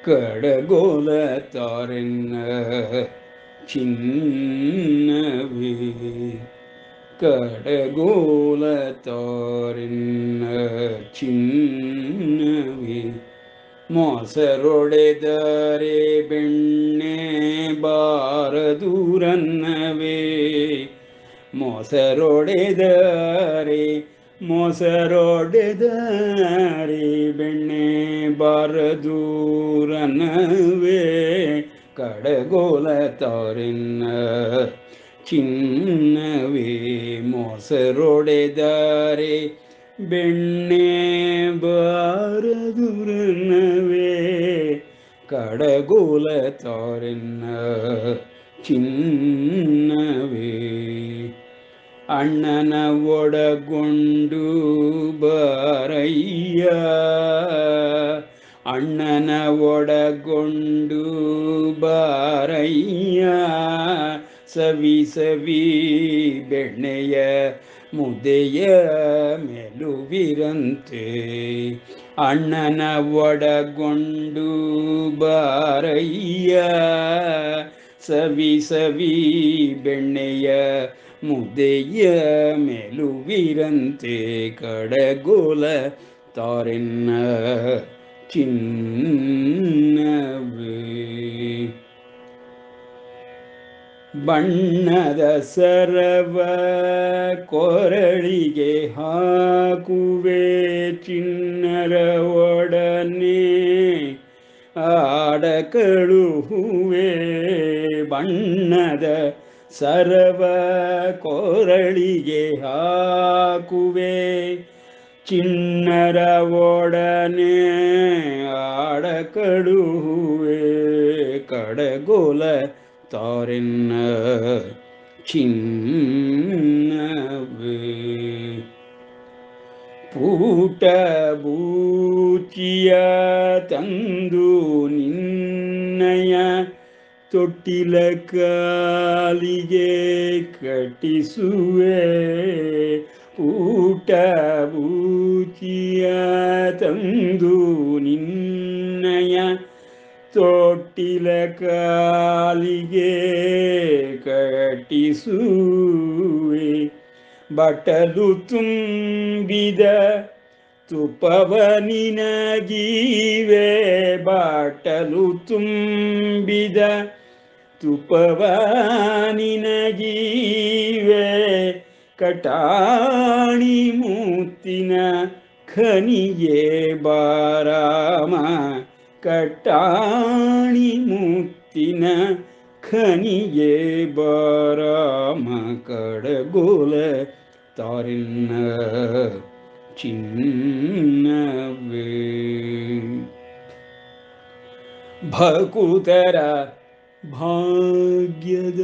ಕಡಗೋಲ ತಾರೆನ್ನ ಚಿನ್ನವೇ ಕಡಗೋಲ ತಾರೆನ್ನ ಚಿನ್ನವೇ ಮೊಸರೊಡೆದರೆ ಬೆಣ್ಣೆ ಬಾರದೂರನ್ನವೇ ಮೊಸರೊಡೆದರೆ ಮೊಸರೊಡೆದರೆ ಬೆಣ್ಣೆ ಬಾರದೂರನ್ನವೇ ಕಡಗೋಲ ತಾರಿನ್ನ ಚಿನ್ನವೇ ಮೊಸರೊಡೆದರೆ ಬೆಣ್ಣೆ ಬಾರದುರನ್ನವೇ ಕಡಗೋಲ ತಾರೆನ್ನ ಚಿನ್ನವೇ ಅಣ್ಣನ ಒಡಗೊಂಡು ಬಾರಯ್ಯ ಅಣ್ಣನ ಒಡಗೊಂಡು ಬಾರಯ್ಯ ಸವಿ ಸವಿ ಬೆಣ್ಣೆಯ ಮುದೆಯ ಮೆಲುವಿರಂತೆ ಅಣ್ಣನ ಒಡಗೊಂಡು ಬಾರಯ್ಯ ಸವಿ ಸವಿ ಬೆಣ್ಣೆಯ ಮುದೆಯ ಮೆಲುವಿರಂತೆ ಕಡಗೋಲ ತಾರೆನ್ನ ಚಿನ್ನವೇ ಬಣ್ಣದ ಸರವ ಕೊರಳಿಗೆ ಹಾಕುವೆ ಚಿನ್ನರ ಒಡನೆ ಆಡಕಳುಹುವೆ ಬಣ್ಣದ ಸರವ ಕೊರಳಿಗೆ ಹಾಕುವೆ ಚಿನ್ನರ ಒಡನೆ ಆಡಕಳುಹುವೆ ಕಡಗೋಲ ತಾರೆನ್ನ ಚಿನ್ನವೇ ಪೂಟ ಬೂಚಿಯ ತಂದು ನಿನ್ನಯ ತೊಟ್ಟಿಲ ಕಾಲಿಗೆ ಕಟ್ಟಿಸುವೆ ಊಟ ಬೂಚಿಯ ತಂದು ನಿನ್ನಯ ತೊಟ್ಟಿಲ ಕಾಲಿಗೆ ಕಟ್ಟಿಸುವೆ ಬಟಲು ತುಂಬಿದ ತುಪ್ಪವ ನಿನಗೀವೆ ಬಾಟಲು ತುಂಬಿದ ತುಪ್ಪವ ನಿನಗೀವೆ ಕಟಾಣಿ ಮೂತಿನ ಖನಿಯೇ ಬಾರಾಮ ಕಟಾಣಿ ಮುತ್ತಿನ ಖನಿಯೇ ಬಾರಾಮ ಕಡಗೋಲ ತಾರಿನ್ನ ಚಿನ್ನವೇ ಭಕುತರ ಭಾಗ್ಯದ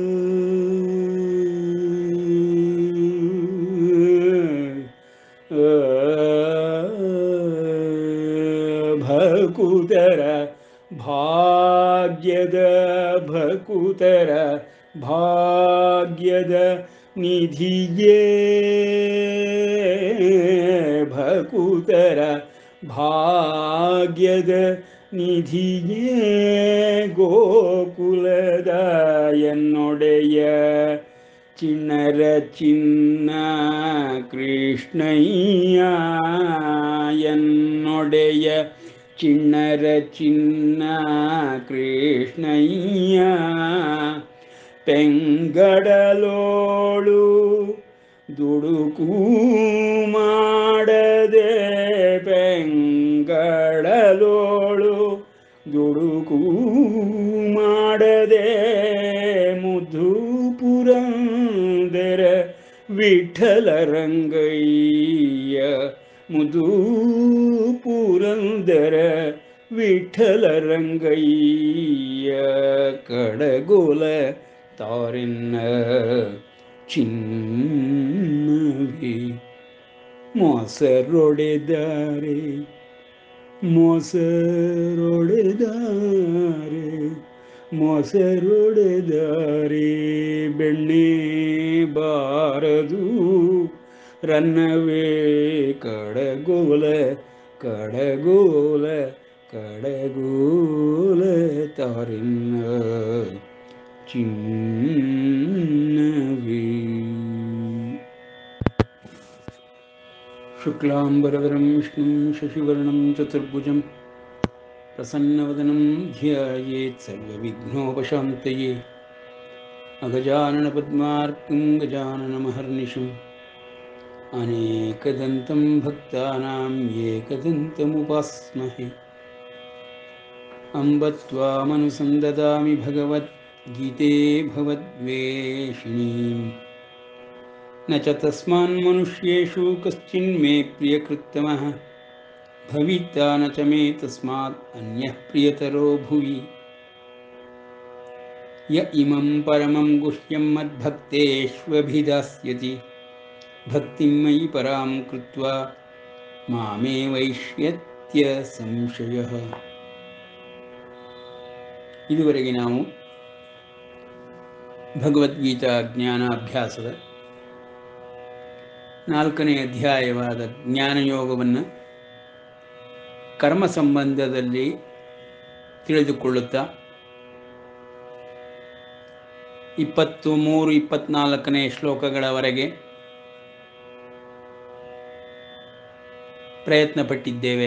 ಭಕುತರ ಭಾಗ್ಯದ ಭಕುತರ ಭಾಗ್ಯದ ನಿಧಿಯೇ ಭಕುತರ ಭಾಗ್ಯದ ನಿಧಿಯೇ ಗೋಕುಲದ ಎನ್ನೊಡೆಯ ಚಿಣ್ಣರ ಚಿನ್ನ ಕೃಷ್ಣಯ್ಯ ಎನ್ನೊಡೆಯ ಚಿಣ್ಣರ ಚಿನ್ನ ಕೃಷ್ಣಯ್ಯ ಪೆಂಗಡಲೋಳು ದುಡುಕು ಮಾಡದೆ ಪೆಂಗಡಲೋಳು ದುಡುಕು ಮಾಡದೆ ಮುದ್ದು ಪುರಂದರ ವಿಠಲ ರಂಗಯ್ಯ ಮುದು ಪುರಂದರ ವಿಠಲ ರಂಗಯ್ಯ ಕಡಗೋಲ ತಾರಿನ್ನ ಚಿನ್ನವೇ ಮೊಸರೊಡೆದಾರೆ ಮೊಸರೊಡೆದಾರೆ ಮೊಸರೊಡೆದಾರೆ ಬೆಣ್ಣೆ ಬಾರದು ರನ್ನವೇ ಕಡಗೋಲ ಕಡಗೋಲ ಕಡಗೋಲ ತಾರಿನ್ನ ಚಿನ್ನವೇ शुक्लाम्बरधरं विष्णुं शशिवर्णं चतुर्भुजं प्रसन्नवदनं ध्यायेत् सर्वविघ्नोपशान्तये अगजाननपद्मार्कं गजाननमहर्निशम् अनेकदन्तं भक्तानाम् एकदन्तमुपास्महे अम्ब त्वामनुसन्ददामि भगवद्गीते भवद्वेषिणीम् न च तस्मान्मनुष्येषु कश्चिन्मे प्रियकृत्तमः भविता न च मे तस्मात् अन्यः प्रियतरो भुवि य इमं परमं गुह्यं मद्भक्तेष्वभिधास्यति भक्तिं मयि परां कृत्वा मामे ವೈಷ್ಯತ್ಯ ಸಂಶಯ ಇದುವರೆಗೆ ನಾವು ಭಗವದ್ಗೀತಾ ಜ್ಞಾನಾಭ್ಯಾಸದ ನಾಲ್ಕನೇ ಅಧ್ಯಾಯವಾದ ಜ್ಞಾನಯೋಗವನ್ನು ಕರ್ಮ ಸಂಬಂಧದಲ್ಲಿ ತಿಳಿದುಕೊಳ್ಳುತ್ತಾ ಇಪ್ಪತ್ತು ಮೂರು ಇಪ್ಪತ್ನಾಲ್ಕನೇ ಶ್ಲೋಕಗಳವರೆಗೆ ಪ್ರಯತ್ನ ಪಟ್ಟಿದ್ದೇವೆ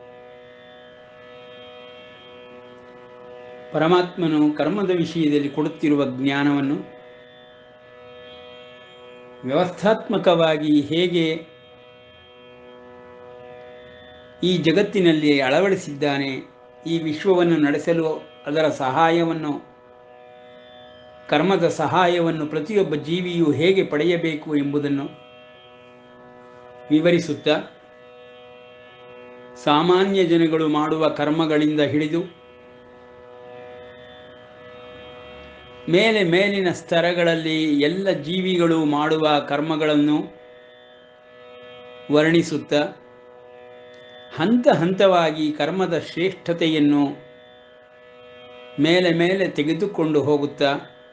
ಪರಮಾತ್ಮನು ಕರ್ಮದ ವಿಷಯದಲ್ಲಿ ಕೊಡುತ್ತಿರುವ ಜ್ಞಾನವನ್ನು ವ್ಯವಸ್ಥಾತ್ಮಕವಾಗಿ ಹೇಗೆ ಈ ಜಗತ್ತಿನಲ್ಲಿ ಅಳವಡಿಸಿದ್ದಾನೆ ಈ ವಿಶ್ವವನ್ನು ನಡೆಸಲು ಅದರ ಸಹಾಯವನ್ನು ಕರ್ಮದ ಸಹಾಯವನ್ನು ಪ್ರತಿಯೊಬ್ಬ ಜೀವಿಯು ಹೇಗೆ ಪಡೆಯಬೇಕು ಎಂಬುದನ್ನು ವಿವರಿಸುತ್ತಾ ಸಾಮಾನ್ಯ ಜನಗಳು ಮಾಡುವ ಕರ್ಮಗಳಿಂದ ಹಿಡಿದು ಮೇಲೆ ಮೇಲಿನ ಸ್ತರಗಳಲ್ಲಿ ಎಲ್ಲ ಜೀವಿಗಳು ಮಾಡುವ ಕರ್ಮಗಳನ್ನು ವರ್ಣಿಸುತ್ತಾ ಹಂತ ಹಂತವಾಗಿ ಕರ್ಮದ ಶ್ರೇಷ್ಠತೆಯನ್ನು ಮೇಲೆ ಮೇಲೆ ತೆಗೆದುಕೊಂಡು ಹೋಗುತ್ತಾ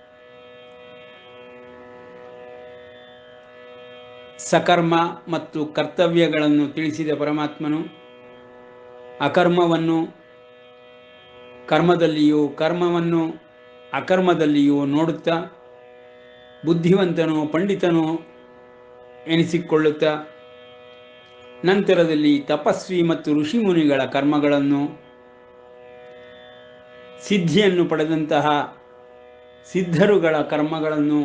ಸಕರ್ಮ ಮತ್ತು ಕರ್ತವ್ಯಗಳನ್ನು ತಿಳಿಸಿದ ಪರಮಾತ್ಮನು ಅಕರ್ಮವನ್ನು ಕರ್ಮದಲ್ಲಿಯೂ ಕರ್ಮವನ್ನು ಅಕರ್ಮದಲ್ಲಿಯೂ ನೋಡುತ್ತಾ ಬುದ್ಧಿವಂತನು ಪಂಡಿತನು ಎನಿಸಿಕೊಳ್ಳುತ್ತಾ ನಂತರದಲ್ಲಿ ತಪಸ್ವಿ ಮತ್ತು ಋಷಿಮುನಿಗಳ ಕರ್ಮಗಳನ್ನು ಸಿದ್ಧಿಯನ್ನು ಪಡೆದಂತಹ ಸಿದ್ಧರುಗಳ ಕರ್ಮಗಳನ್ನು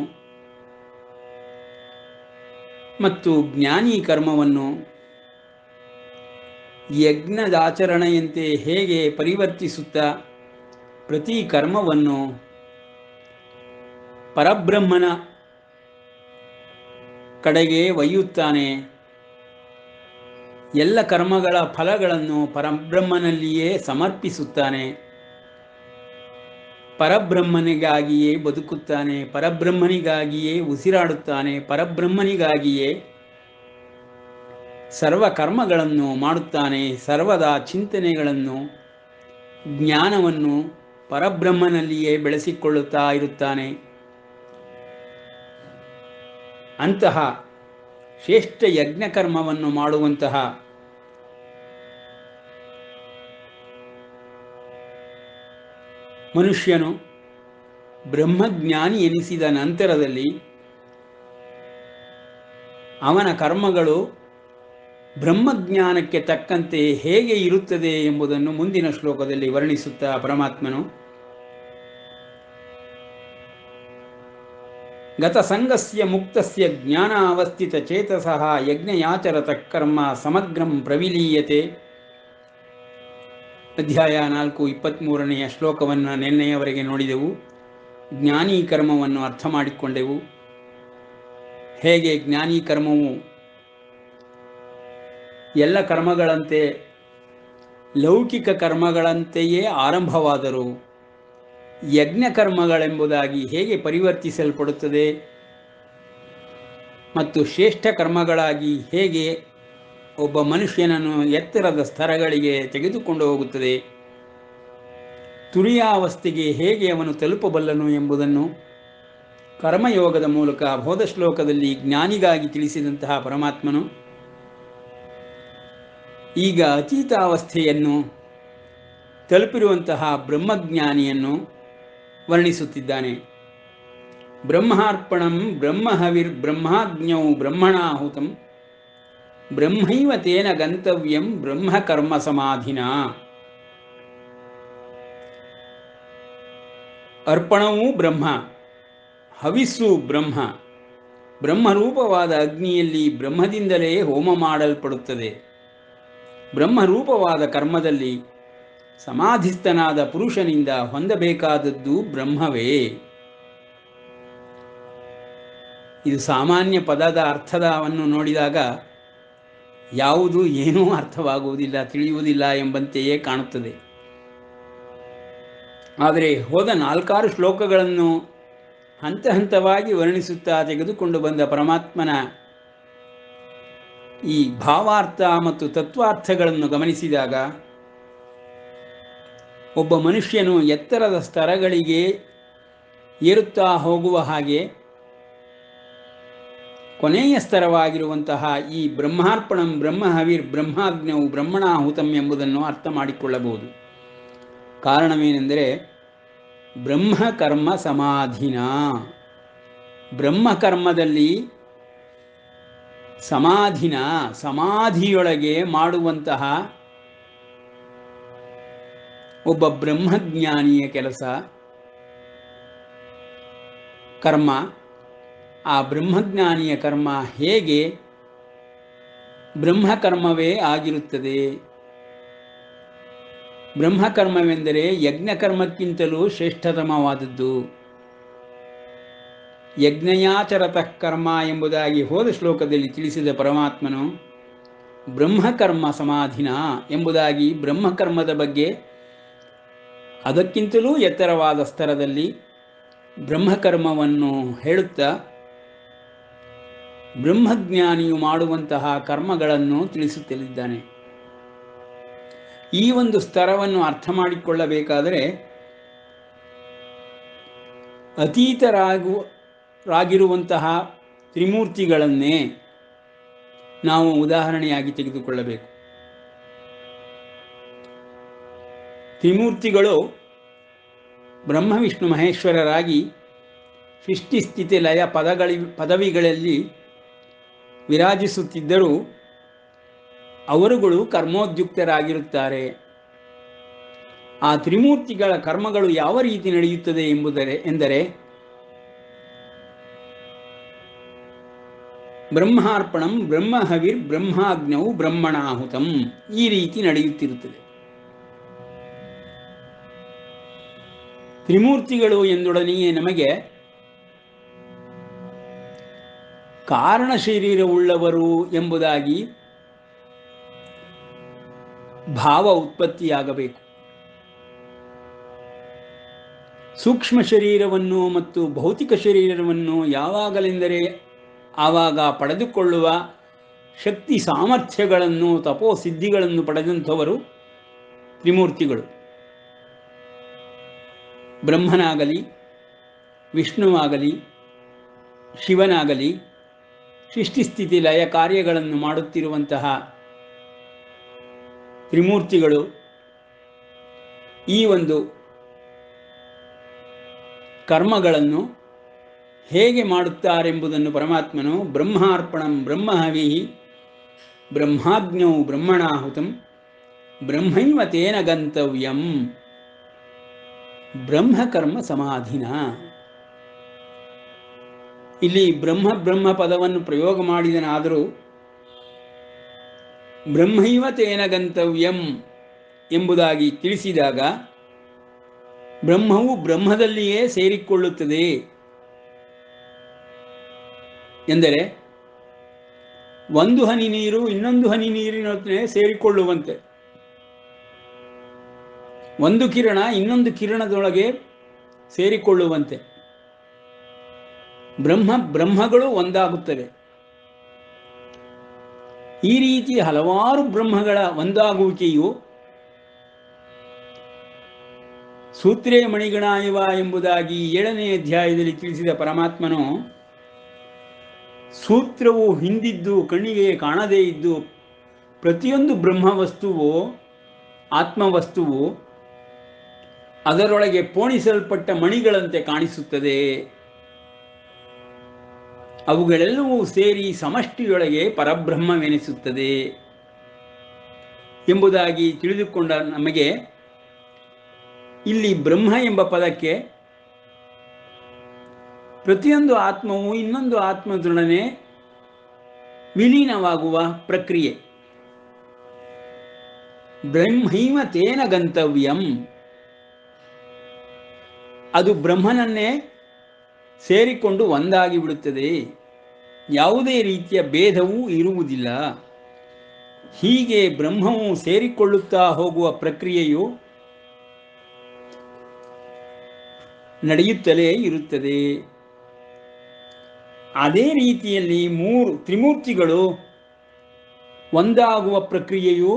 ಮತ್ತು ಜ್ಞಾನಿ ಕರ್ಮವನ್ನು ಯಜ್ಞದಾಚರಣೆಯಂತೆ ಹೇಗೆ ಪರಿವರ್ತಿಸುತ್ತಾ ಪ್ರತಿ ಕರ್ಮವನ್ನು ಪರಬ್ರಹ್ಮನ ಕಡೆಗೆ ಒಯ್ಯುತ್ತಾನೆ ಎಲ್ಲ ಕರ್ಮಗಳ ಫಲಗಳನ್ನು ಪರಬ್ರಹ್ಮನಲ್ಲಿಯೇ ಸಮರ್ಪಿಸುತ್ತಾನೆ ಪರಬ್ರಹ್ಮನಿಗಾಗಿಯೇ ಬದುಕುತ್ತಾನೆ ಪರಬ್ರಹ್ಮನಿಗಾಗಿಯೇ ಉಸಿರಾಡುತ್ತಾನೆ ಪರಬ್ರಹ್ಮನಿಗಾಗಿಯೇ ಸರ್ವ ಕರ್ಮಗಳನ್ನು ಮಾಡುತ್ತಾನೆ ಸರ್ವದಾ ಚಿಂತನೆಗಳನ್ನು ಜ್ಞಾನವನ್ನು ಪರಬ್ರಹ್ಮನಲ್ಲಿಯೇ ಬೆಳೆಸಿಕೊಳ್ಳುತ್ತಾ ಇರುತ್ತಾನೆ ಅಂತಹ ಶ್ರೇಷ್ಠ ಯಜ್ಞಕರ್ಮವನ್ನು ಮಾಡುವಂತಹ ಮನುಷ್ಯನು ಬ್ರಹ್ಮಜ್ಞಾನಿ ಎನಿಸಿದ ನಂತರದಲ್ಲಿ ಅವನ ಕರ್ಮಗಳು ಬ್ರಹ್ಮಜ್ಞಾನಕ್ಕೆ ತಕ್ಕಂತೆ ಹೇಗೆ ಇರುತ್ತದೆ ಎಂಬುದನ್ನು ಮುಂದಿನ ಶ್ಲೋಕದಲ್ಲಿ ವರ್ಣಿಸುತ್ತಾ ಪರಮಾತ್ಮನು ಗತಸಂಗಸ್ಯ ಮುಕ್ತಸ್ಯ ಜ್ಞಾನ ಅವಸ್ಥಿತ ಚೇತಸಃ ಯಜ್ಞಯಾಚರತ ಕರ್ಮ ಸಮಗ್ರಂ ಪ್ರವಿಲೀಯತೆ ಅಧ್ಯಾಯ ನಾಲ್ಕು ಇಪ್ಪತ್ತ್ಮೂರನೆಯ ಶ್ಲೋಕವನ್ನು ನಿನ್ನೆಯವರೆಗೆ ನೋಡಿದೆವು ಜ್ಞಾನಿ ಕರ್ಮವನ್ನು ಅರ್ಥ ಮಾಡಿಕೊಂಡೆವು ಹೇಗೆ ಜ್ಞಾನಿ ಕರ್ಮವು ಎಲ್ಲ ಕರ್ಮಗಳಂತೆ ಲೌಕಿಕ ಕರ್ಮಗಳಂತೆಯೇ ಆರಂಭವಾದರೂ ಯಜ್ಞ ಕರ್ಮಗಳೆಂಬುದಾಗಿ ಹೇಗೆ ಪರಿವರ್ತಿಸಲ್ಪಡುತ್ತದೆ ಮತ್ತು ಶ್ರೇಷ್ಠ ಕರ್ಮಗಳಾಗಿ ಹೇಗೆ ಒಬ್ಬ ಮನುಷ್ಯನನ್ನು ಎತ್ತರದ ಸ್ತರಗಳಿಗೆ ತೆಗೆದುಕೊಂಡು ಹೋಗುತ್ತದೆ ತುರಿಯಾವಸ್ಥೆಗೆ ಹೇಗೆ ಅವನು ತಲುಪಬಲ್ಲನು ಎಂಬುದನ್ನು ಕರ್ಮಯೋಗದ ಮೂಲಕ ಬೋಧ ಶ್ಲೋಕದಲ್ಲಿ ಜ್ಞಾನಿಗಾಗಿ ತಿಳಿಸಿದಂತಹ ಪರಮಾತ್ಮನು ಈಗ ಅತೀತಾವಸ್ಥೆಯನ್ನು ತಲುಪಿರುವಂತಹ ಬ್ರಹ್ಮಜ್ಞಾನಿಯನ್ನು ವರ್ಣಿಸುತ್ತಿದ್ದಾನೆ ಬ್ರಹ್ಮಾರ್ಪಣಂ ಬ್ರಹ್ಮಹವಿರ್ ಬ್ರಹ್ಮಾಜ್ಞೌ ಬ್ರಹ್ಮಣಾಹುತಂ ಬ್ರಹ್ಮೈವ ತೇನ ಗಂತವ್ಯಂ ಬ್ರಹ್ಮಕರ್ಮ ಸಮಾಧಿನ ಅರ್ಪಣವೂ ಬ್ರಹ್ಮ ಹವಿಸ್ಸು ಬ್ರಹ್ಮ ಬ್ರಹ್ಮರೂಪವಾದ ಅಗ್ನಿಯಲ್ಲಿ ಬ್ರಹ್ಮದಿಂದಲೇ ಹೋಮ ಮಾಡಲ್ಪಡುತ್ತದೆ ಬ್ರಹ್ಮರೂಪವಾದ ಕರ್ಮದಲ್ಲಿ ಸಮಾಧಿಸ್ಥನಾದ ಪುರುಷನಿಂದ ಹೊಂದಬೇಕಾದದ್ದು ಬ್ರಹ್ಮವೇ ಇದು ಸಾಮಾನ್ಯ ಪದದ ಅರ್ಥದವನ್ನು ನೋಡಿದಾಗ ಯಾವುದು ಏನೂ ಅರ್ಥವಾಗುವುದಿಲ್ಲ ತಿಳಿಯುವುದಿಲ್ಲ ಎಂಬಂತೆಯೇ ಕಾಣುತ್ತದೆ ಆದರೆ ಹೋದ ನಾಲ್ಕಾರು ಶ್ಲೋಕಗಳನ್ನು ಹಂತ ಹಂತವಾಗಿ ವರ್ಣಿಸುತ್ತಾ ತೆಗೆದುಕೊಂಡು ಬಂದ ಪರಮಾತ್ಮನ ಈ ಭಾವಾರ್ಥ ಮತ್ತು ತತ್ವಾರ್ಥಗಳನ್ನು ಗಮನಿಸಿದಾಗ ಒಬ್ಬ ಮನುಷ್ಯನು ಎತ್ತರದ ಸ್ತರಗಳಿಗೆ ಏರುತ್ತಾ ಹೋಗುವ ಹಾಗೆ ಕೊನೆಯ ಸ್ತರವಾಗಿರುವಂತಹ ಈ ಬ್ರಹ್ಮಾರ್ಪಣಂ ಬ್ರಹ್ಮಹವಿರ್ ಬ್ರಹ್ಮಾಜ್ಞವು ಬ್ರಹ್ಮಣಾಹುತಂ ಎಂಬುದನ್ನು ಅರ್ಥ ಮಾಡಿಕೊಳ್ಳಬಹುದು ಕಾರಣವೇನೆಂದರೆ ಬ್ರಹ್ಮಕರ್ಮ ಸಮಾಧಿನ ಬ್ರಹ್ಮಕರ್ಮದಲ್ಲಿ ಸಮಾಧಿನ ಸಮಾಧಿಯೊಳಗೆ ಮಾಡುವಂತಹ ಒಬ್ಬ ಬ್ರಹ್ಮಜ್ಞಾನಿಯ ಕೆಲಸ ಕರ್ಮ ಆ ಬ್ರಹ್ಮಜ್ಞಾನಿಯ ಕರ್ಮ ಹೇಗೆ ಬ್ರಹ್ಮಕರ್ಮವೇ ಆಗಿರುತ್ತದೆ ಬ್ರಹ್ಮಕರ್ಮವೆಂದರೆ ಯಜ್ಞಕರ್ಮಕ್ಕಿಂತಲೂ ಶ್ರೇಷ್ಠತಮವಾದದ್ದು ಯಜ್ಞಯಾಚರತಃ ಕರ್ಮ ಎಂಬುದಾಗಿ ಹೋದ ಶ್ಲೋಕದಲ್ಲಿ ತಿಳಿಸಿದ ಪರಮಾತ್ಮನು ಬ್ರಹ್ಮಕರ್ಮ ಸಮಾಧಿನ ಎಂಬುದಾಗಿ ಬ್ರಹ್ಮಕರ್ಮದ ಬಗ್ಗೆ ಅದಕ್ಕಿಂತಲೂ ಎತ್ತರವಾದ ಸ್ತರದಲ್ಲಿ ಬ್ರಹ್ಮಕರ್ಮವನ್ನು ಹೇಳುತ್ತಾ ಬ್ರಹ್ಮಜ್ಞಾನಿಯು ಮಾಡುವಂತಹ ಕರ್ಮಗಳನ್ನು ತಿಳಿಸುತ್ತಲಿದ್ದಾನೆ ಈ ಒಂದು ಸ್ತರವನ್ನು ಅರ್ಥ ಮಾಡಿಕೊಳ್ಳಬೇಕಾದರೆ ಅತೀತರಾಗು ರಾಗಿರುವಂತಹ ತ್ರಿಮೂರ್ತಿಗಳನ್ನೇ ನಾವು ಉದಾಹರಣೆಯಾಗಿ ತೆಗೆದುಕೊಳ್ಳಬೇಕು ತ್ರಿಮೂರ್ತಿಗಳು ಬ್ರಹ್ಮ ವಿಷ್ಣು ಮಹೇಶ್ವರರಾಗಿ ಸೃಷ್ಟಿ ಸ್ಥಿತಿ ಲಯ ಪದಗಳಿ ಪದವಿಗಳಲ್ಲಿ ವಿರಾಜಿಸುತ್ತಿದ್ದರೂ ಅವರುಗಳು ಕರ್ಮೋದ್ಯುಕ್ತರಾಗಿರುತ್ತಾರೆ ಆ ತ್ರಿಮೂರ್ತಿಗಳ ಕರ್ಮಗಳು ಯಾವ ರೀತಿ ನಡೆಯುತ್ತದೆ ಎಂಬುದರೆ ಎಂದರೆ ಬ್ರಹ್ಮಾರ್ಪಣಂ ಬ್ರಹ್ಮಹವಿರ್ ಬ್ರಹ್ಮಾಗ್ನವು ಬ್ರಹ್ಮಣಾಹುತಂ ಈ ರೀತಿ ನಡೆಯುತ್ತಿರುತ್ತದೆ ತ್ರಿಮೂರ್ತಿಗಳು ಎಂದೊಡನೆಯೇ ನಮಗೆ ಕಾರಣ ಶರೀರವುಳ್ಳವರು ಎಂಬುದಾಗಿ ಭಾವ ಉತ್ಪತ್ತಿಯಾಗಬೇಕು ಸೂಕ್ಷ್ಮ ಶರೀರವನ್ನು ಮತ್ತು ಭೌತಿಕ ಶರೀರವನ್ನು ಯಾವಾಗಲೆಂದರೆ ಆವಾಗ ಪಡೆದುಕೊಳ್ಳುವ ಶಕ್ತಿ ಸಾಮರ್ಥ್ಯಗಳನ್ನು ತಪೋಸಿದ್ಧಿಗಳನ್ನು ಪಡೆದಂಥವರು ತ್ರಿಮೂರ್ತಿಗಳು ಬ್ರಹ್ಮನಾಗಲಿ ವಿಷ್ಣುವಾಗಲಿ ಶಿವನಾಗಲಿ ಸೃಷ್ಟಿಸ್ಥಿತಿ ಲಯ ಕಾರ್ಯಗಳನ್ನು ಮಾಡುತ್ತಿರುವಂತಹ ತ್ರಿಮೂರ್ತಿಗಳು ಈ ಒಂದು ಕರ್ಮಗಳನ್ನು ಹೇಗೆ ಮಾಡುತ್ತಾರೆಂಬುದನ್ನು ಪರಮಾತ್ಮನು ಬ್ರಹ್ಮಾರ್ಪಣಂ ಬ್ರಹ್ಮಹವಿ ಬ್ರಹ್ಮಾಜ್ಞೌ ಬ್ರಹ್ಮಣಾಹುತಂ ಬ್ರಹ್ಮೈವ ತೇನ ಗಂತವ್ಯಂ ಬ್ರಹ್ಮಕರ್ಮ ಸಮಾಧಿನ ಇಲ್ಲಿ ಬ್ರಹ್ಮ ಬ್ರಹ್ಮ ಪದವನ್ನು ಪ್ರಯೋಗ ಮಾಡಿದನಾದರೂ ಬ್ರಹ್ಮೈವ ತೇನ ಗಂತವ್ಯಂ ಎಂಬುದಾಗಿ ತಿಳಿಸಿದಾಗ ಬ್ರಹ್ಮವು ಬ್ರಹ್ಮದಲ್ಲಿಯೇ ಸೇರಿಕೊಳ್ಳುತ್ತದೆ ಎಂದರೆ ಒಂದು ಹನಿ ನೀರು ಇನ್ನೊಂದು ಹನಿ ನೀರಿನೊಡನೆ ಸೇರಿಕೊಳ್ಳುವಂತೆ ಒಂದು ಕಿರಣ ಇನ್ನೊಂದು ಕಿರಣದೊಳಗೆ ಸೇರಿಕೊಳ್ಳುವಂತೆ ಬ್ರಹ್ಮ ಬ್ರಹ್ಮಗಳು ಒಂದಾಗುತ್ತವೆ ಈ ರೀತಿ ಹಲವಾರು ಬ್ರಹ್ಮಗಳ ಒಂದಾಗುವಿಕೆಯು ಸೂತ್ರೇ ಮಣಿಗಣಾಯವ ಎಂಬುದಾಗಿ ಏಳನೇ ಅಧ್ಯಾಯದಲ್ಲಿ ತಿಳಿಸಿದ ಪರಮಾತ್ಮನು ಸೂತ್ರವು ಹಿಂದಿದ್ದು ಕಣ್ಣಿಗೆ ಕಾಣದೇ ಇದ್ದು ಪ್ರತಿಯೊಂದು ಬ್ರಹ್ಮ ವಸ್ತುವು ಆತ್ಮವಸ್ತುವು ಅದರೊಳಗೆ ಪೋಣಿಸಲ್ಪಟ್ಟ ಮಣಿಗಳಂತೆ ಕಾಣಿಸುತ್ತದೆ ಅವುಗಳೆಲ್ಲವೂ ಸೇರಿ ಸಮಷ್ಟಿಯೊಳಗೆ ಪರಬ್ರಹ್ಮವೆನಿಸುತ್ತದೆ ಎಂಬುದಾಗಿ ತಿಳಿದುಕೊಂಡ ನಮಗೆ ಇಲ್ಲಿ ಬ್ರಹ್ಮ ಎಂಬ ಪದಕ್ಕೆ ಪ್ರತಿಯೊಂದು ಆತ್ಮವು ಇನ್ನೊಂದು ಆತ್ಮದೊಡನೆ ವಿಲೀನವಾಗುವ ಪ್ರಕ್ರಿಯೆ ಬ್ರಹ್ಮೈವ ತೇನ ಗಂತವ್ಯಂ ಅದು ಬ್ರಹ್ಮನನ್ನೇ ಸೇರಿಕೊಂಡು ಒಂದಾಗಿ ಬಿಡುತ್ತದೆ ಯಾವುದೇ ರೀತಿಯ ಭೇದವೂ ಇರುವುದಿಲ್ಲ ಹೀಗೆ ಬ್ರಹ್ಮವು ಸೇರಿಕೊಳ್ಳುತ್ತಾ ಹೋಗುವ ಪ್ರಕ್ರಿಯೆಯು ನಡೆಯುತ್ತಲೇ ಇರುತ್ತದೆ ಅದೇ ರೀತಿಯಲ್ಲಿ ಮೂರು ತ್ರಿಮೂರ್ತಿಗಳು ಒಂದಾಗುವ ಪ್ರಕ್ರಿಯೆಯು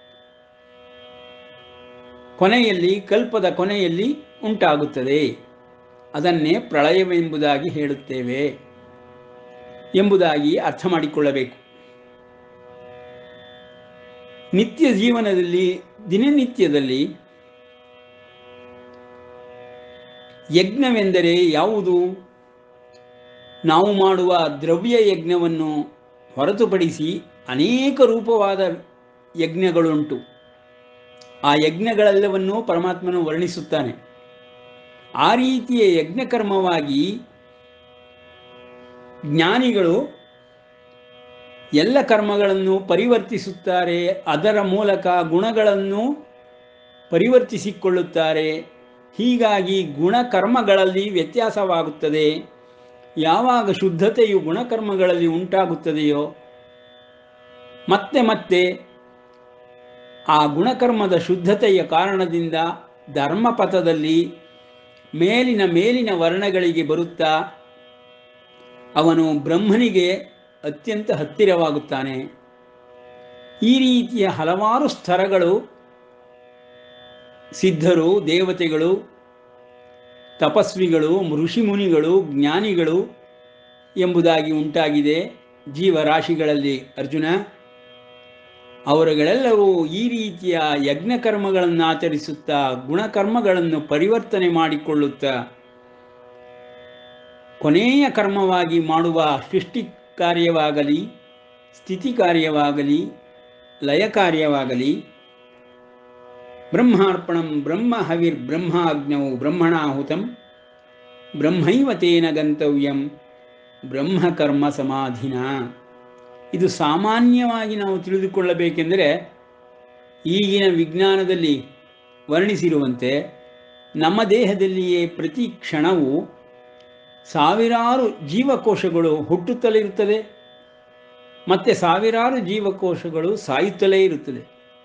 ಕೊನೆಯಲ್ಲಿ ಕಲ್ಪದ ಕೊನೆಯಲ್ಲಿ ಉಂಟಾಗುತ್ತದೆ ಅದನ್ನೇ ಪ್ರಳಯವೆಂಬುದಾಗಿ ಹೇಳುತ್ತೇವೆ ಎಂಬುದಾಗಿ ಅರ್ಥ ಮಾಡಿಕೊಳ್ಳಬೇಕು ನಿತ್ಯ ಜೀವನದಲ್ಲಿ ದಿನನಿತ್ಯದಲ್ಲಿ ಯಜ್ಞವೆಂದರೆ ಯಾವುದು ನಾವು ಮಾಡುವ ದ್ರವ್ಯ ಯಜ್ಞವನ್ನು ಹೊರತುಪಡಿಸಿ ಅನೇಕ ರೂಪವಾದ ಯಜ್ಞಗಳುಂಟು ಆ ಯಜ್ಞಗಳೆಲ್ಲವನ್ನೂ ಪರಮಾತ್ಮನು ವರ್ಣಿಸುತ್ತಾನೆ ಆ ರೀತಿಯ ಯಜ್ಞಕರ್ಮವಾಗಿ ಜ್ಞಾನಿಗಳು ಎಲ್ಲ ಕರ್ಮಗಳನ್ನು ಪರಿವರ್ತಿಸುತ್ತಾರೆ ಅದರ ಮೂಲಕ ಗುಣಗಳನ್ನು ಪರಿವರ್ತಿಸಿಕೊಳ್ಳುತ್ತಾರೆ ಹೀಗಾಗಿ ಗುಣಕರ್ಮಗಳಲ್ಲಿ ವ್ಯತ್ಯಾಸವಾಗುತ್ತದೆ ಯಾವಾಗ ಶುದ್ಧತೆಯು ಗುಣಕರ್ಮಗಳಲ್ಲಿ ಉಂಟಾಗುತ್ತದೆಯೋ ಮತ್ತೆ ಮತ್ತೆ ಆ ಗುಣಕರ್ಮದ ಶುದ್ಧತೆಯ ಕಾರಣದಿಂದ ಧರ್ಮಪಥದಲ್ಲಿ ಮೇಲಿನ ಮೇಲಿನ ವರ್ಣಗಳಿಗೆ ಬರುತ್ತಾ ಅವನು ಬ್ರಹ್ಮನಿಗೆ ಅತ್ಯಂತ ಹತ್ತಿರವಾಗುತ್ತಾನೆ ಈ ರೀತಿಯ ಹಲವಾರು ಸ್ತರಗಳು ಸಿದ್ಧರು ದೇವತೆಗಳು ತಪಸ್ವಿಗಳು ಋಷಿಮುನಿಗಳು ಜ್ಞಾನಿಗಳು ಎಂಬುದಾಗಿ ಉಂಟಾಗಿದೆ ಜೀವರಾಶಿಗಳಲ್ಲಿ ಅರ್ಜುನ ಅವರುಗಳೆಲ್ಲವೂ ಈ ರೀತಿಯ ಯಜ್ಞಕರ್ಮಗಳನ್ನು ಆಚರಿಸುತ್ತಾ ಗುಣಕರ್ಮಗಳನ್ನು ಪರಿವರ್ತನೆ ಮಾಡಿಕೊಳ್ಳುತ್ತಾ ಕೊನೆಯ ಕರ್ಮವಾಗಿ ಮಾಡುವ ಸೃಷ್ಟಿ ಕಾರ್ಯವಾಗಲಿ ಸ್ಥಿತಿ ಕಾರ್ಯವಾಗಲಿ ಲಯ ಕಾರ್ಯವಾಗಲಿ ಬ್ರಹ್ಮಾರ್ಪಣಂ ಬ್ರಹ್ಮ ಹವಿರ್ ಬ್ರಹ್ಮಾಜ್ಞವು ಬ್ರಹ್ಮಣಾಹುತಂ ಬ್ರಹ್ಮೈವ ತೇನ ಗಂತವ್ಯಂ ಬ್ರಹ್ಮಕರ್ಮ ಸಮಾಧಿನ ಇದು ಸಾಮಾನ್ಯವಾಗಿ ನಾವು ತಿಳಿದುಕೊಳ್ಳಬೇಕೆಂದರೆ ಈಗಿನ ವಿಜ್ಞಾನದಲ್ಲಿ ವರ್ಣಿಸಿರುವಂತೆ ನಮ್ಮ ದೇಹದಲ್ಲಿಯೇ ಪ್ರತಿ ಕ್ಷಣವೂ ಸಾವಿರಾರು ಜೀವಕೋಶಗಳು ಹುಟ್ಟುತ್ತಲೇ ಇರುತ್ತದೆ ಮತ್ತು ಸಾವಿರಾರು ಜೀವಕೋಶಗಳು ಸಾಯುತ್ತಲೇ ಇರುತ್ತದೆ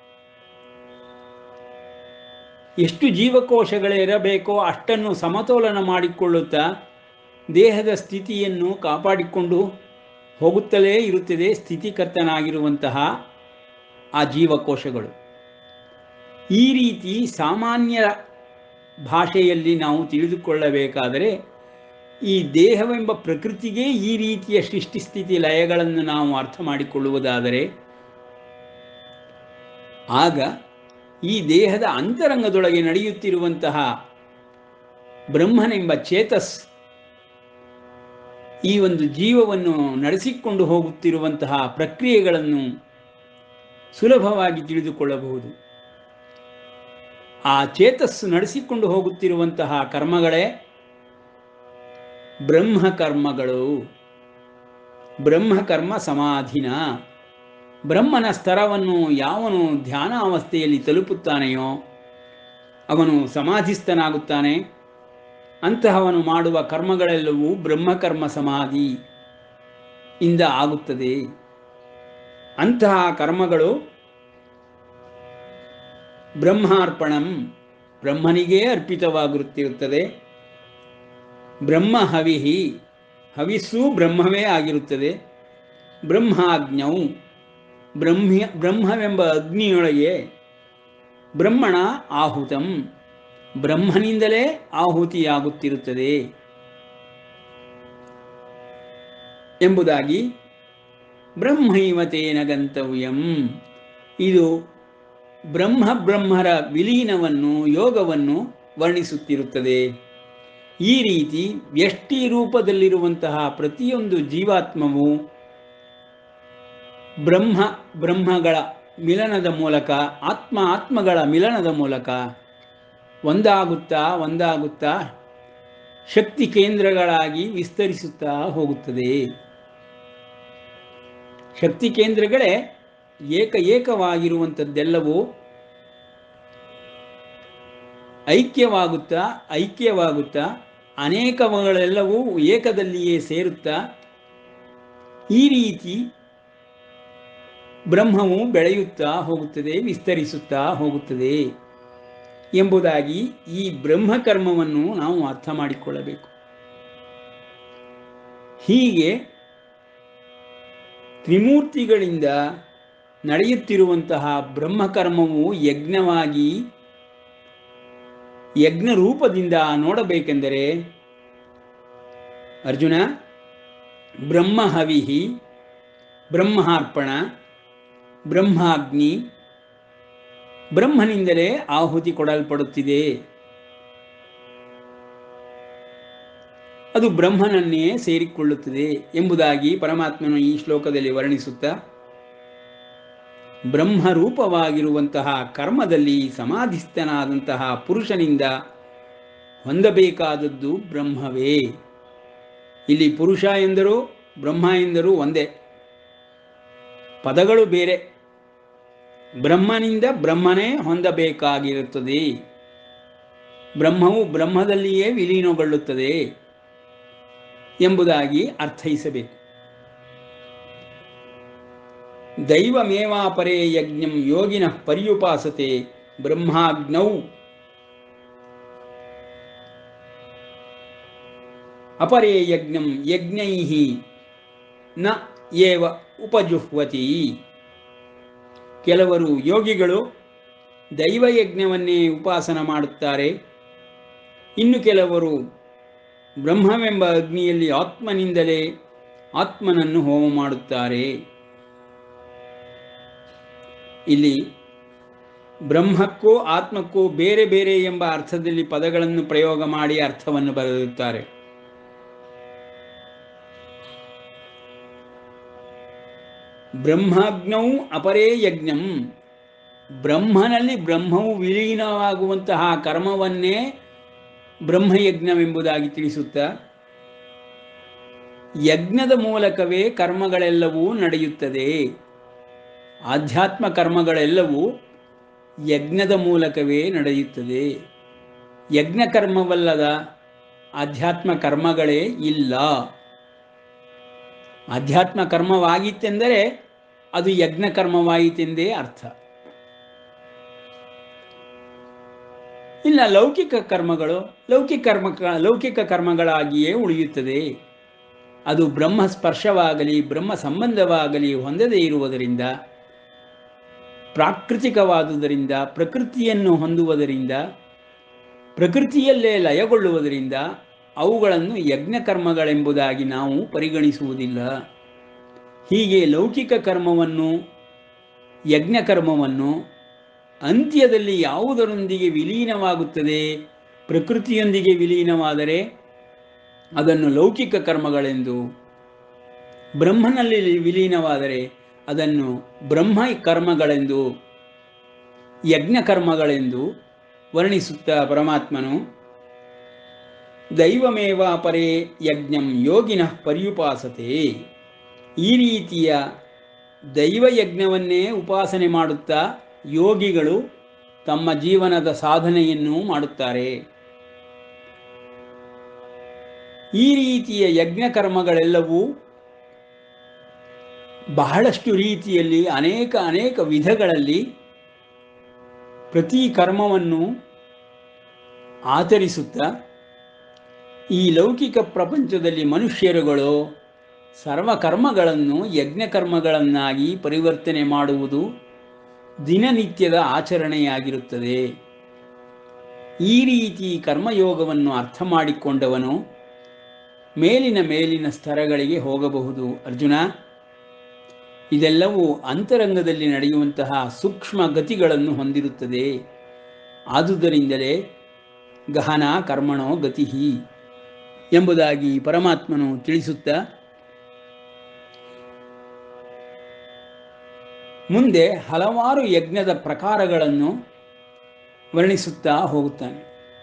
ಎಷ್ಟು ಜೀವಕೋಶಗಳಿರಬೇಕೋ ಅಷ್ಟನ್ನು ಸಮತೋಲನ ಮಾಡಿಕೊಳ್ಳುತ್ತಾ ದೇಹದ ಸ್ಥಿತಿಯನ್ನು ಕಾಪಾಡಿಕೊಂಡು ಹೋಗುತ್ತಲೇ ಇರುತ್ತದೆ ಸ್ಥಿತಿಕರ್ತನಾಗಿರುವಂತಹ ಆ ಜೀವಕೋಶಗಳು ಈ ರೀತಿ ಸಾಮಾನ್ಯ ಭಾಷೆಯಲ್ಲಿ ನಾವು ತಿಳಿದುಕೊಳ್ಳಬೇಕಾದರೆ ಈ ದೇಹವೆಂಬ ಪ್ರಕೃತಿಗೆ ಈ ರೀತಿಯ ಸೃಷ್ಟಿಸ್ಥಿತಿ ಲಯಗಳನ್ನು ನಾವು ಅರ್ಥ ಮಾಡಿಕೊಳ್ಳುವುದಾದರೆ ಆಗ ಈ ದೇಹದ ಅಂತರಂಗದೊಳಗೆ ನಡೆಯುತ್ತಿರುವಂತಹ ಬ್ರಹ್ಮನೆಂಬ ಚೇತಸ್ ಈ ಒಂದು ಜೀವವನ್ನು ನಡೆಸಿಕೊಂಡು ಹೋಗುತ್ತಿರುವಂತಹ ಪ್ರಕ್ರಿಯೆಗಳನ್ನು ಸುಲಭವಾಗಿ ತಿಳಿದುಕೊಳ್ಳಬಹುದು ಆ ಚೇತಸ್ಸು ನಡೆಸಿಕೊಂಡು ಹೋಗುತ್ತಿರುವಂತಹ ಕರ್ಮಗಳೇ ಬ್ರಹ್ಮಕರ್ಮಗಳು ಬ್ರಹ್ಮಕರ್ಮ ಸಮಾಧಿನ ಬ್ರಹ್ಮನ ಸ್ತರವನ್ನು ಯಾವನು ಧ್ಯಾನ ಅವಸ್ಥೆಯಲ್ಲಿ ತಲುಪುತ್ತಾನೆಯೋ ಅವನು ಸಮಾಧಿಸ್ಥನಾಗುತ್ತಾನೆ ಅಂತಹವನು ಮಾಡುವ ಕರ್ಮಗಳೆಲ್ಲವೂ ಬ್ರಹ್ಮಕರ್ಮ ಸಮಾಧಿ ಇಂದ ಆಗುತ್ತದೆ ಅಂತಹ ಕರ್ಮಗಳು ಬ್ರಹ್ಮಾರ್ಪಣಂ ಬ್ರಹ್ಮನಿಗೇ ಅರ್ಪಿತವಾಗಿರುತ್ತಿರುತ್ತದೆ ಬ್ರಹ್ಮ ಹವಿಹಿ ಹವಿಸ್ಸು ಬ್ರಹ್ಮವೇ ಆಗಿರುತ್ತದೆ ಬ್ರಹ್ಮಾಜ್ಞವು ಬ್ರಹ್ಮ್ಯ ಬ್ರಹ್ಮವೆಂಬ ಅಗ್ನಿಯೊಳಗೆ ಬ್ರಹ್ಮಣ ಆಹುತಂ ಬ್ರಹ್ಮನಿಂದಲೇ ಆಹುತಿಯಾಗುತ್ತಿರುತ್ತದೆ ಎಂಬುದಾಗಿ ಬ್ರಹ್ಮೈವತೇನ ಗಂತವ್ಯಂ ಇದು ಬ್ರಹ್ಮ ಬ್ರಹ್ಮರ ವಿಲೀನವನ್ನು ಯೋಗವನ್ನು ವರ್ಣಿಸುತ್ತಿರುತ್ತದೆ ಈ ರೀತಿ ವ್ಯಷ್ಟಿ ರೂಪದಲ್ಲಿರುವಂತಹ ಪ್ರತಿಯೊಂದು ಜೀವಾತ್ಮವು ಬ್ರಹ್ಮ ಬ್ರಹ್ಮಗಳ ಮಿಲನದ ಮೂಲಕ ಆತ್ಮ ಆತ್ಮಗಳ ಮಿಲನದ ಮೂಲಕ ಒಂದಾಗುತ್ತಾ ಒಂದಾಗುತ್ತಾ ಶಕ್ತಿ ಕೇಂದ್ರಗಳಾಗಿ ವಿಸ್ತರಿಸುತ್ತಾ ಹೋಗುತ್ತದೆ ಶಕ್ತಿ ಕೇಂದ್ರಗಳೇ ಏಕ ಏಕವಾಗಿರುವಂಥದ್ದೆಲ್ಲವೂ ಐಕ್ಯವಾಗುತ್ತಾ ಐಕ್ಯವಾಗುತ್ತಾ ಅನೇಕಗಳೆಲ್ಲವೂ ಏಕದಲ್ಲಿಯೇ ಸೇರುತ್ತಾ ಈ ರೀತಿ ಬ್ರಹ್ಮವು ಬೆಳೆಯುತ್ತಾ ಹೋಗುತ್ತದೆ ವಿಸ್ತರಿಸುತ್ತಾ ಹೋಗುತ್ತದೆ ಎಂಬುದಾಗಿ ಈ ಬ್ರಹ್ಮಕರ್ಮವನ್ನು ನಾವು ಅರ್ಥ ಮಾಡಿಕೊಳ್ಳಬೇಕು ಹೀಗೆ ತ್ರಿಮೂರ್ತಿಗಳಿಂದ ನಡೆಯುತ್ತಿರುವಂತಹ ಬ್ರಹ್ಮಕರ್ಮವು ಯಜ್ಞವಾಗಿ ಯಜ್ಞ ರೂಪದಿಂದ ನೋಡಬೇಕೆಂದರೆ ಅರ್ಜುನ ಬ್ರಹ್ಮಹವಿಹಿ ಬ್ರಹ್ಮಾರ್ಪಣ ಬ್ರಹ್ಮಾಗ್ನಿ ಬ್ರಹ್ಮನಿಂದಲೇ ಆಹುತಿ ಕೊಡಲ್ಪಡುತ್ತಿದೆ ಅದು ಬ್ರಹ್ಮನನ್ನೇ ಸೇರಿಕೊಳ್ಳುತ್ತದೆ ಎಂಬುದಾಗಿ ಪರಮಾತ್ಮನು ಈ ಶ್ಲೋಕದಲ್ಲಿ ವರ್ಣಿಸುತ್ತಾ ಬ್ರಹ್ಮರೂಪವಾಗಿರುವಂತಹ ಕರ್ಮದಲ್ಲಿ ಸಮಾಧಿಸ್ಥನಾದಂತಹ ಪುರುಷನಿಂದ ಹೊಂದಬೇಕಾದದ್ದು ಬ್ರಹ್ಮವೇ ಇಲ್ಲಿ ಪುರುಷ ಎಂದರೂ ಬ್ರಹ್ಮ ಎಂದರೂ ಒಂದೇ ಪದಗಳು ಬೇರೆ ಬ್ರಹ್ಮನಿಂದ ಬ್ರಹ್ಮನೇ ಹೊಂದಬೇಕಾಗಿರುತ್ತದೆ ಬ್ರಹ್ಮವು ಬ್ರಹ್ಮದಲ್ಲಿಯೇ ವಿಲೀನಗೊಳ್ಳುತ್ತದೆ ಎಂಬುದಾಗಿ ಅರ್ಥೈಸಬೇಕು ದೈವಮೇವಾಪರೇ ಯಜ್ಞಂ ಯೋಗಿನ ಪರ್ಯುಪಾಸತೆ ಬ್ರಹ್ಮಾಗ್ನೌ ಅಪರೇ ಯಜ್ಞಂ ಯಜ್ಞೈ ನ ಏವ ಉಪಜುಹ್ವತಿ ಕೆಲವರು ಯೋಗಿಗಳು ದೈವಯಜ್ಞವನ್ನೇ ಉಪಾಸನ ಮಾಡುತ್ತಾರೆ ಇನ್ನು ಕೆಲವರು ಬ್ರಹ್ಮವೆಂಬ ಅಗ್ನಿಯಲ್ಲಿ ಆತ್ಮನಿಂದಲೇ ಆತ್ಮನನ್ನು ಹೋಮ ಮಾಡುತ್ತಾರೆ ಇಲ್ಲಿ ಬ್ರಹ್ಮಕ್ಕೂ ಆತ್ಮಕ್ಕೂ ಬೇರೆ ಬೇರೆ ಎಂಬ ಅರ್ಥದಲ್ಲಿ ಪದಗಳನ್ನು ಪ್ರಯೋಗ ಮಾಡಿ ಅರ್ಥವನ್ನು ಬರೆದಿರುತ್ತಾರೆ ಬ್ರಹ್ಮಾಗ್ನೌ ಅಪರೇ ಯಜ್ಞಂ ಬ್ರಹ್ಮನಲ್ಲಿ ಬ್ರಹ್ಮವು ವಿಲೀನವಾಗುವಂತಹ ಕರ್ಮವನ್ನೇ ಬ್ರಹ್ಮಯಜ್ಞವೆಂಬುದಾಗಿ ತಿಳಿಸುತ್ತಾ ಯಜ್ಞದ ಮೂಲಕವೇ ಕರ್ಮಗಳೆಲ್ಲವೂ ನಡೆಯುತ್ತದೆ ಆಧ್ಯಾತ್ಮ ಕರ್ಮಗಳೆಲ್ಲವೂ ಯಜ್ಞದ ಮೂಲಕವೇ ನಡೆಯುತ್ತದೆ ಯಜ್ಞ ಕರ್ಮವಲ್ಲದ ಆಧ್ಯಾತ್ಮ ಕರ್ಮಗಳೇ ಇಲ್ಲ ಆಧ್ಯಾತ್ಮ ಕರ್ಮವಾಗಿತ್ತೆಂದರೆ ಅದು ಯಜ್ಞ ಕರ್ಮವಾಯಿತೆಂದೇ ಅರ್ಥ ಇಲ್ಲ ಲೌಕಿಕ ಕರ್ಮಗಳು ಲೌಕಿಕ ಕರ್ಮ ಲೌಕಿಕ ಕರ್ಮಗಳಾಗಿಯೇ ಉಳಿಯುತ್ತದೆ ಅದು ಬ್ರಹ್ಮ ಸ್ಪರ್ಶವಾಗಲಿ ಬ್ರಹ್ಮ ಸಂಬಂಧವಾಗಲಿ ಹೊಂದದೇ ಇರುವುದರಿಂದ ಪ್ರಾಕೃತಿಕವಾದುದರಿಂದ ಪ್ರಕೃತಿಯನ್ನು ಹೊಂದುವುದರಿಂದ ಪ್ರಕೃತಿಯಲ್ಲೇ ಲಯಗೊಳ್ಳುವುದರಿಂದ ಅವುಗಳನ್ನು ಯಜ್ಞ ಕರ್ಮಗಳೆಂಬುದಾಗಿ ನಾವು ಪರಿಗಣಿಸುವುದಿಲ್ಲ ಹೀಗೆ ಲೌಕಿಕ ಕರ್ಮವನ್ನು ಯಜ್ಞ ಕರ್ಮವನ್ನು ಅಂತ್ಯದಲ್ಲಿ ಯಾವುದರೊಂದಿಗೆ ವಿಲೀನವಾಗುತ್ತದೆ ಪ್ರಕೃತಿಯೊಂದಿಗೆ ವಿಲೀನವಾದರೆ ಅದನ್ನು ಲೌಕಿಕ ಕರ್ಮಗಳೆಂದು ಬ್ರಹ್ಮನಲ್ಲಿ ವಿಲೀನವಾದರೆ ಅದನ್ನು ಬ್ರಹ್ಮ ಕರ್ಮಗಳೆಂದು ಯಜ್ಞ ಕರ್ಮಗಳೆಂದು ವರ್ಣಿಸುತ್ತಾ ಪರಮಾತ್ಮನು ದೈವಮೇವ ಪರೇ ಯಜ್ಞಂ ಯೋಗಿನಃ ಪರ್ಯುಪಾಸತೆ ಈ ರೀತಿಯ ದೈವಯಜ್ಞವನ್ನೇ ಉಪಾಸನೆ ಮಾಡುತ್ತಾ ಯೋಗಿಗಳು ತಮ್ಮ ಜೀವನದ ಸಾಧನೆಯನ್ನು ಮಾಡುತ್ತಾರೆ ಈ ರೀತಿಯ ಯಜ್ಞ ಕರ್ಮಗಳೆಲ್ಲವೂ ಬಹಳಷ್ಟು ರೀತಿಯಲ್ಲಿ ಅನೇಕ ಅನೇಕ ವಿಧಗಳಲ್ಲಿ ಪ್ರತಿ ಕರ್ಮವನ್ನು ಆಚರಿಸುತ್ತಾ ಈ ಲೌಕಿಕ ಪ್ರಪಂಚದಲ್ಲಿ ಮನುಷ್ಯರುಗಳು ಸರ್ವಕರ್ಮಗಳನ್ನು ಯಜ್ಞಕರ್ಮಗಳನ್ನಾಗಿ ಪರಿವರ್ತನೆ ಮಾಡುವುದು ದಿನನಿತ್ಯದ ಆಚರಣೆಯಾಗಿರುತ್ತದೆ ಈ ರೀತಿ ಕರ್ಮಯೋಗವನ್ನು ಅರ್ಥ ಮಾಡಿಕೊಂಡವನು ಮೇಲಿನ ಮೇಲಿನ ಸ್ತರಗಳಿಗೆ ಹೋಗಬಹುದು ಅರ್ಜುನ ಇದೆಲ್ಲವೂ ಅಂತರಂಗದಲ್ಲಿ ನಡೆಯುವಂತಹ ಸೂಕ್ಷ್ಮ ಗತಿಗಳನ್ನು ಹೊಂದಿರುತ್ತದೆ ಆದುದರಿಂದಲೇ ಗಹನ ಕರ್ಮಣೋ ಗತಿ ಎಂಬುದಾಗಿ ಪರಮಾತ್ಮನು ತಿಳಿಸುತ್ತಾ ಮುಂದೆ ಹಲವಾರು ಯಜ್ಞದ ಪ್ರಕಾರಗಳನ್ನು ವರ್ಣಿಸುತ್ತಾ ಹೋಗುತ್ತಾನೆ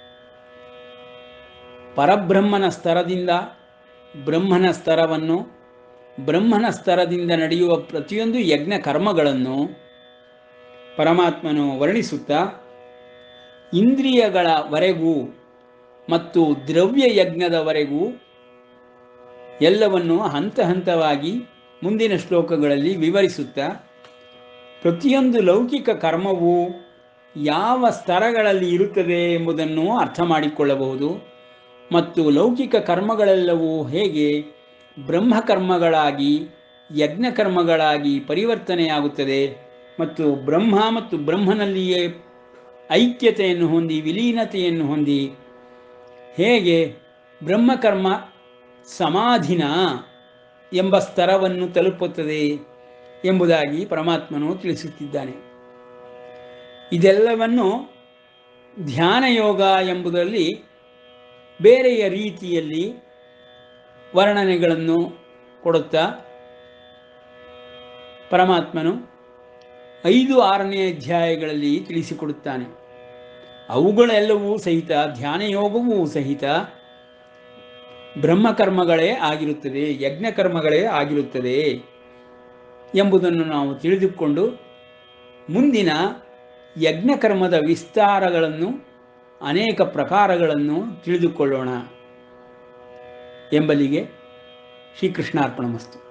ಪರಬ್ರಹ್ಮನ ಸ್ತರದಿಂದ ಬ್ರಹ್ಮನ ಸ್ತರವನ್ನು ಬ್ರಹ್ಮನ ಸ್ತರದಿಂದ ನಡೆಯುವ ಪ್ರತಿಯೊಂದು ಯಜ್ಞ ಕರ್ಮಗಳನ್ನು ಪರಮಾತ್ಮನು ವರ್ಣಿಸುತ್ತಾ ಇಂದ್ರಿಯಗಳವರೆಗೂ ಮತ್ತು ದ್ರವ್ಯ ಯಜ್ಞದವರೆಗೂ ಎಲ್ಲವನ್ನು ಹಂತ ಹಂತವಾಗಿ ಮುಂದಿನ ಶ್ಲೋಕಗಳಲ್ಲಿ ವಿವರಿಸುತ್ತಾ ಪ್ರತಿಯೊಂದು ಲೌಕಿಕ ಕರ್ಮವು ಯಾವ ಸ್ತರಗಳಲ್ಲಿ ಇರುತ್ತದೆ ಎಂಬುದನ್ನು ಅರ್ಥ ಮಾಡಿಕೊಳ್ಳಬಹುದು ಮತ್ತು ಲೌಕಿಕ ಕರ್ಮಗಳೆಲ್ಲವೂ ಹೇಗೆ ಬ್ರಹ್ಮಕರ್ಮಗಳಾಗಿ ಯಜ್ಞಕರ್ಮಗಳಾಗಿ ಪರಿವರ್ತನೆಯಾಗುತ್ತದೆ ಮತ್ತು ಬ್ರಹ್ಮ ಮತ್ತು ಬ್ರಹ್ಮನಲ್ಲಿಯೇ ಐಕ್ಯತೆಯನ್ನು ಹೊಂದಿ ವಿಲೀನತೆಯನ್ನು ಹೊಂದಿ ಹೇಗೆ ಬ್ರಹ್ಮಕರ್ಮ ಸಮಾಧಿನ ಎಂಬ ಸ್ತರವನ್ನು ತಲುಪುತ್ತದೆ ಎಂಬುದಾಗಿ ಪರಮಾತ್ಮನು ತಿಳಿಸುತ್ತಿದ್ದಾನೆ ಇದೆಲ್ಲವನ್ನು ಧ್ಯಾನ ಯೋಗ ಎಂಬುದರಲ್ಲಿ ಬೇರೆಯ ರೀತಿಯಲ್ಲಿ ವರ್ಣನೆಗಳನ್ನು ಕೊಡುತ್ತಾ ಪರಮಾತ್ಮನು ಐದು ಆರನೇ ಅಧ್ಯಾಯಗಳಲ್ಲಿ ತಿಳಿಸಿಕೊಡುತ್ತಾನೆ ಅವುಗಳೆಲ್ಲವೂ ಸಹಿತ ಧ್ಯಾನ ಯೋಗವೂ ಸಹಿತ ಬ್ರಹ್ಮಕರ್ಮಗಳೇ ಆಗಿರುತ್ತದೆ ಯಜ್ಞಕರ್ಮಗಳೇ ಆಗಿರುತ್ತದೆ ಎಂಬುದನ್ನು ನಾವು ತಿಳಿದುಕೊಂಡು ಮುಂದಿನ ಯಜ್ಞಕರ್ಮದ ವಿಸ್ತಾರಗಳನ್ನು ಅನೇಕ ಪ್ರಕಾರಗಳನ್ನು ತಿಳಿದುಕೊಳ್ಳೋಣ ಎಂಬಲಿಗೆ ಶ್ರೀಕೃಷ್ಣಾರ್ಪಣ ಮಸ್ತು